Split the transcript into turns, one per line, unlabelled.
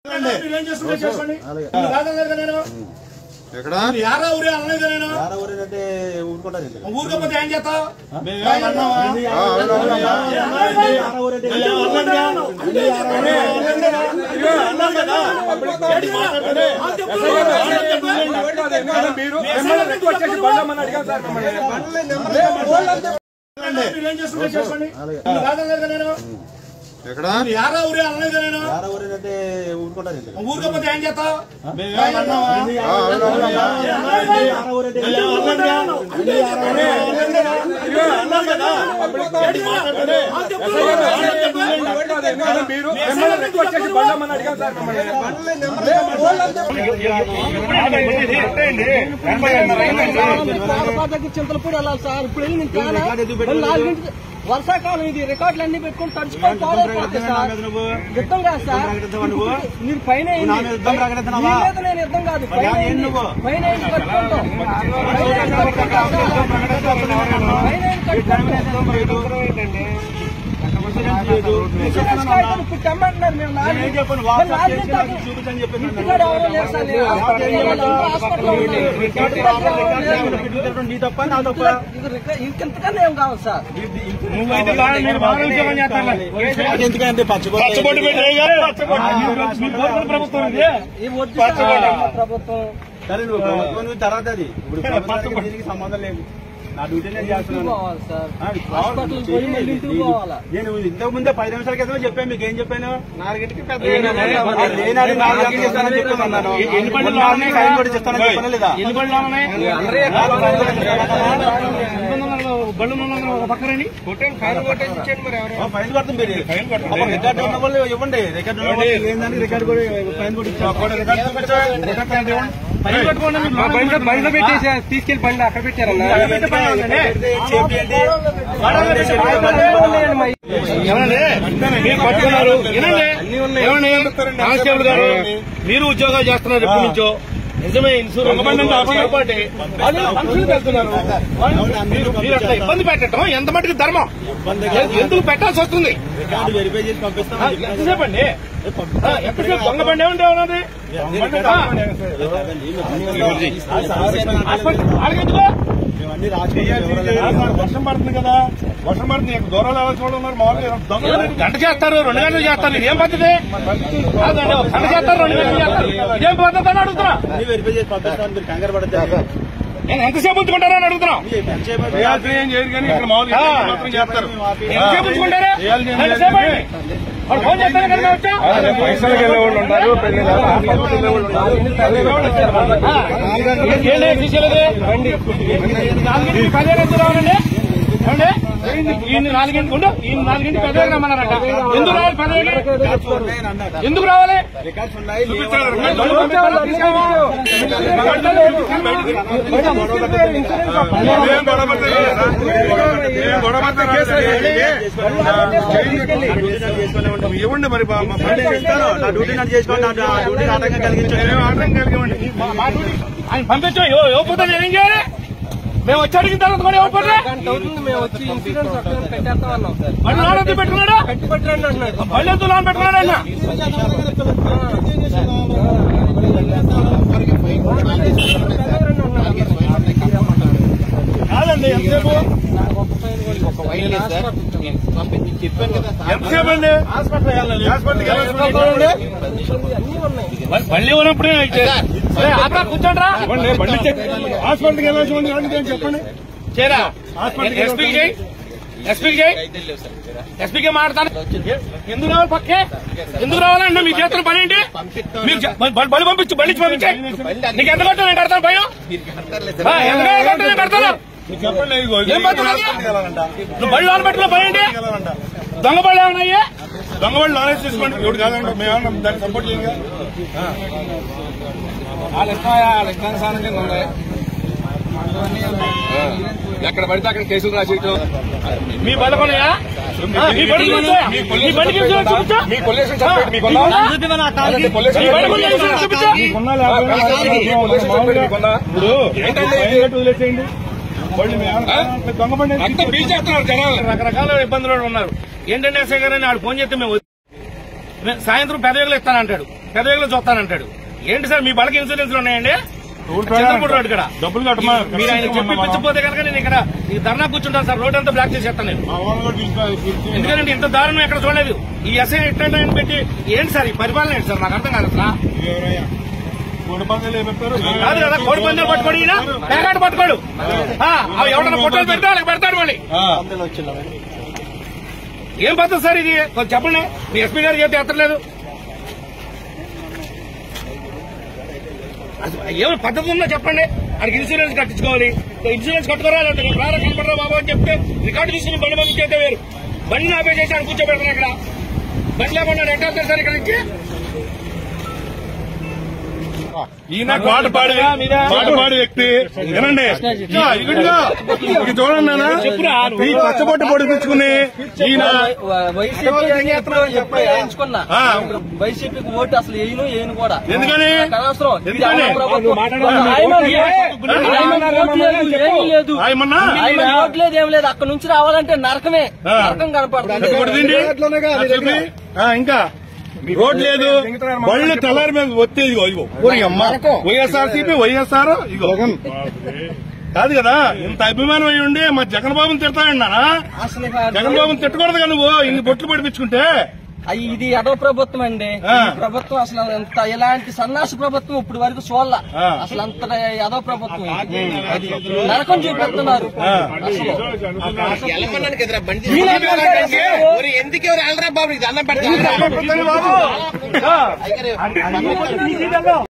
మీరేం చేస్తుంటే చేసుకోండి మీరు కాదన్నారు కదా నేను
ఎక్కడ
మీరు యారా ఊరే అనలేదు కదా నేను
యారా ఊరేనంటే ఊరుకుంటారు ఇంకా.
ఊరుకోపోతే ఏం చేస్తావు
ఆ, అవునవును.
యారా ఊరంటే
మీరేం చేస్తుంటే చేసుకోండి మీరు కాదన్నారు కదా నేను
ఎక్కడ
మీరు యారా ఊరే అనలేదు కదా నేను
యారా ఊరేనంటే ఊరుకుంటారు ఇంకా.
ఊరుకోపోతే ఏం చేస్తావు
ఆ, అవునవును.
యారా ఊరంటే
దగ్గర చింతలపూడి వెళ్ళాలి సార్ ఇప్పుడు వెళ్ళి నేను కానా? మళ్ళీ నాలుగింటికి వర్షాకాలం ఇది రికార్డులు అన్ని పెట్టుకుని తడుచుకొని పాడైపోతుంది సార్ యుద్ధం కాదు సార్ మీరు పైన ఏంది?
నా మీద యుద్ధం ప్రకటిస్తున్నావా?
మీ మీద నేను యుద్ధం కాదు పైన
ఏం
ఏంది?
నువ్వు?
పైన ఏంది కట్టుకుంటాం పైన ఏంది కట్టుకుంటాం సార్? పైన ఏంది కట్టుకుంటాం ఇన్సూరెన్స్ కాగితం ఇప్పుడు తెమ్మంటున్నారు మేము నాలుగు-
నేను చెప్పను,
మరి
వాట్సాప్
నాలుగింటి
చేసి
దాకా
చూపించని చెప్పాను నేను.
ఇంటికాడ ఎవరో లేరు సార్ నేను హాస్పిటల్కి వెళ్ళాలి. అందరూ హాస్పిటల్లో ఉన్నారు. ఇంటికాడ ఎవరో లేరు.
నీ తప్ప నా తప్ప
ఇది రిక- ఇంకెంతకన్నా ఏం కావాలి సార్
నువ్వైతే కాదు, నేను బాగా ఉద్యోగం చేస్తాను.
ఎందుకంటే పచ్చబొట్టు
పచ్చబొట్టు పెట్టి ఏ గారు? మీ కోరుకున్న ప్రభుత్వం ఇది.
ఈ వద్దు సార్ ప్రభుత్వం
సరే నువ్వు ప్రభుత్వం నువ్వు తర్వాత అది ఇప్పుడు ప్రభుత్వానికి దీనికి సంబంధం లేదు నా డ్యూటీ నేను
ఇంటికి
చేస్తున్నాను
పోవాలి సార్
ఆ,
హాస్పిటల్ పోయి మళ్ళీ ఇంటికి పోవాలా
నేను ఇంతకు ముందే పది నిమిషాల క్రితమే చెప్పాను మీకు ఏం చెప్పాను నాలుగింటికి పెద్ద లేనాడు నాలుగు గంటలకు ఇస్తానని చెప్పాను అన్నాను
ఎన్ని బండ్లు
మొన్న
ఉన్నాయి?
టైం కూడా చెప్తానని చెప్పాను లేదా
ఎన్ని బళ్ళు ఉన్నాయి? పంతొమ్మిది వందల బళ్ళు ఉన్నాయి ఒక పక్కనని
ఆ, ఫైన్ కడుతుంది మీరు అప్పుడు రికార్డు ఉన్న వాళ్ళు ఇవ్వండి రికార్డు ఉన్న వాళ్ళు ఏందని రికార్డు కూడా ఫైన్ కూడా ఇచ్చారు
పైన పట్టుకోండి మీరు లోపలికి
బండ్లో పెట్టేసి తీసుకెళ్లి బండి అక్కడ పెట్టారన్నా
పెట్టి పని ఉందండి.
చేయండి
ఏమండి? మీరు పట్టుకున్నారు వినండి ఏమండి కానిస్టేబుల్ గారు మీరు ఉద్యోగాలు చేస్తున్నారు ఎప్పటి నుంచో నిజమే ఇన్సూరెన్స్ పార్టీ వాళ్ళు ఫంక్షన్కి వెళ్తున్నారు వాళ్ళు మీరు మీరు అట్లా ఇబ్బంది పెట్టడం ఎంత మటుకు ధర్మం ఎందుకు పెట్టాల్సి వస్తుంది
రికార్డు వెరిఫై చేసి
ఆ,
పంపిస్తాం
ఎంతసేపు అండి ఆ, ఎంతసేపు దొంగ బండి ఏమంటే ఉన్నది వాళ్ళకెందుకు
మేమన్నీ రాసుకుంటాం
వర్షం పడుతుంది కదా వర్షం పడుతుంది ఇక్కడ దూరాలు ఎవరు చూడ ఉన్నారు మామూలుగా దొంగలు గంట చేస్తారు రెండు గంటలు చేస్తారు ఇదేం పద్ధతి కాదండి ఒక గంట చేస్తారు రెండు గంటలు చేస్తారు ఇదేం పద్ధతి అని అడుగుతున్నా
అన్ని వెరిఫై చేసి పంపిస్తాను మీరు కంగారు పడతారు
నేను ఎంతసేపు ఉంచుకుంటారని అడుగుతున్నాం
ఏం చేయరు కానీ ఇక్కడ
ఆ, ఎంతసేపు ఉంచుకుంటారా ఎంతసేపు అండి? వాడు ఫోన్ చేస్తానే కదా మేము వచ్చాం?
పైసలకి వెళ్ళే వాళ్ళు ఉంటారు పెళ్లి
ఆ, ఏం లేదు తీసేయలేదు. నాలుగింటికి పదిహేను ఎందుకు రావాలండి ఏమండి ఈయన నాలుగింటికి ఉండు ఈయన నాలుగింటికి పదిహేను రమ్మన్నారట ఎందుకు రావాలి పదిహేను ఎందుకు రావాలి
రికార్డ్స్ ఉన్నాయి
ఇవ్వండి మరి బా- మా బండి
ఇస్తాను నా డ్యూటీ నన్ను చేసుకోండి నా నా డ్యూటీ ఆటంకం కలిగించండి
ఆటం కలిగివ్వండి
ఆయన పంపించాం ఇవ్వకపోతే నేను ఏం చేయాలి మేము వచ్చి అడిగిన తర్వాత కూడా ఇవ్వకపోతే
గంట అవుతుంది మేము వచ్చి ఇన్సూరెన్స్ అక్కడ పెట్టేస్తాం అన్నాం సార్
మళ్ళీ నాడెందుకు పెట్టుకున్నాడు
కట్టి పెట్టండి అంటున్నాడు
మళ్ళీ ఎందుకు నాన్న పెట్టుకున్నాడు అన్న కాదండి ఎంతసేపు ఎంతసేపు అండి హాస్పిటల్కి వెళ్ళాలి హాస్పిటల్కి వెళ్ళాలి మరి మళ్ళీ ఉన్నప్పుడు అక్కడ కూర్చోండి రా హాస్పిటల్కి వెళ్ళాల్సి ఉంది అంటే ఏం చెప్పండి చేరా ఎస్పీకి చేయి ఎస్పీకి చేయి ఎస్పీకి మాట్లాడతాను ఎందుకు రావాలి పక్కే ఎందుకు రావాలండి మీ చేతులు పని ఏంటి మీరు చే- బ- బలి పంపించు బలి పంపించే నీకు ఎంత కట్టాను నేను కడతాను భయం ఆ, ఎంత కట్టాను నేను కడతాను
చెప్పండి ఇదిగో, ఇది
ఏం పడుతుంది
హాస్పిటల్కి వెళ్ళాలంట.
నువ్వు బళ్ళు లోన్ పెట్టుకున్న పని ఏంటి
వెళ్ళాలంట.
దొంగ బళ్ళు ఏమన్నాయి
దొంగవాళ్ళు నాలెడ్జ్ తీసుకోండి ఇప్పుడు కాదంటే మేము ఏమన్నా దాన్ని సపోర్ట్ చేయంగా
ఎక్కడ పడితే అక్కడ కేసులు రాసేయటం
మీ బళ్ళు కొన్నాయా ఆ, మీ బండి చూపించా? మీ బండికి ఇన్సూరెన్స్ చూపించా?
మీ పొల్యూషన్ సర్టిఫికేట్ మీకు ఉందా? అదే పొల్యూషన్
మీ బండికి ఉన్న ఇన్సూరెన్స్ చూపించా?
మీ పొల్యూషన్ సర్టిఫికేట్ మీకు ఉందా? ఏంటండి ఇది?
వదిలేసేయండి బండి మేము ఏమన్నా దొంగ బండి
అంతా పీల్చేస్తున్నారు జనాలు
రకరకాల ఇబ్బందులు ఉన్నారు ఏంటంటే ఎస్ఐ గారు అని ఆడు ఫోన్ చేస్తే మేము వద్దు. మేము సాయంత్రం పెదవిగలు ఇస్తానంటాడు పెదవేగలో చూస్తానంటాడు ఏంటి సార్ మీ బలకి ఇన్సూరెన్స్ ఉన్నాయండి చంద్రపూడి రోడ్ ఇక్కడ
డబ్బులు కట్టమా
మీరు ఆయన చెప్పి పిచ్చిపోతే కనుక నేను ఇక్కడ ఈ ధర్నా కూర్చుంటాను సార్ రోడ్ అంతా బ్లాక్ చేసేస్తాను నేను
మా వాళ్ళు కూడా పిలుస్తారు, పిలిచి-
ఎందుకంటే ఇంత దారుణం ఎక్కడ చూడలేదు ఈ ఎస్ఐ ఎట్లా పెట్టి ఏంటి సార్ ఈ పరిపాలన ఏంటి సార్ నాకు అర్థం కాదు అసలు
ఎవరయ్యా? కోడి పందాలు ఏమిస్తారు?
కాదు కదా కోడి పందాలు పట్టుకోడు ఈయన పేకాట పట్టుకోడు ఆ, అవి ఎవరైనా ఫోటోలు పెడితే వాళ్ళకి పెడతాడు మళ్ళీ
ఆ.
ఏం పద్ధతి సార్ ఇది కొంచెం చెప్పండి మీ ఎస్పీ గారు చెప్తే ఎత్తలేదు అసలు ఏమైనా పద్ధతి ఉందో చెప్పండి అడిగి ఇన్సూరెన్స్ కట్టించుకోవాలి ఇన్సూరెన్స్ కట్టుకోరా అంటే నేను ప్రారంభ కనపడరా బాబు అని చెప్తే రికార్డు తీసుకుని బండి పంపించేస్తే వేరు బండి ఆపే చేసి ఆయన కూర్చోబెడతాను ఇక్కడ బండి లేకుండా ఎట్లా వస్తారు సార్ ఇక్కడ నుంచి
ఈయన పాటపాడి పాటపాడి వ్యక్తి వినండి ఇదిగో, ఇదిగో, ఇది చూడండి నాన్న
చెప్పురా.
ఈ పచ్చబొట్టు పొడిపించుకుని ఈయన
వైసీపీ ఎప్పుడు వేయించుకున్నా
ఆ.
వైసీపీకి ఓటు అసలు వేయను వేయను కూడా
ఎందుకని
నాకు అనవసరం ఇది
ఎందుకని?
జగన్ ప్రభుత్వం.
నువ్వు మాట్లాడవా?
ఆయన ఆయన ఓటు లేదు, ఏమీ లేదు
ఆయమన్నా
ఆయన ఓటు లేదు ఏం లేదు అక్కడ నుంచి రావాలంటే నరకమే
ఆ.
నరకం కనపడుతుంది
కొడుతుంది ఇంకా రోడ్ లేదు బళ్ళు తెల్లారి మీద వచ్చే ఇదిగో ఇగో ఓరి అమ్మ వైఎస్ఆర్సీపీ వైఎస్ఆర్ ఇగో కాదు కదా ఇంత అభిమానం అయి ఉండి మా జగన్ బాబుని తిడతాయండి నాన్న
అసలు
జగన్ బాబుని తిట్టకూడదు కదా నువ్వు ఇన్ని బొట్లు పడిపించుకుంటే
అయ్యి ఇది ఎడవ ప్రభుత్వం అండి
ఆ.
ఈ ప్రభుత్వం అసలు అంత ఇలాంటి సన్నాసి ప్రభుత్వం ఇప్పుడు వరకు చూడాల
ఆ.
అసలు అంత ఎదవ ప్రభుత్వం ఇది. అది నరకం చూపెడుతున్నారు
ఆ.
అసలు
ఎల్లమన్నానికి ఎదురా బండి
వీళ్ళేమంటారు అసలు?
ఊరి ఎందుకు ఎవరు వెళ్ళరా బాబు నీకు దండం పెడతా
బాబు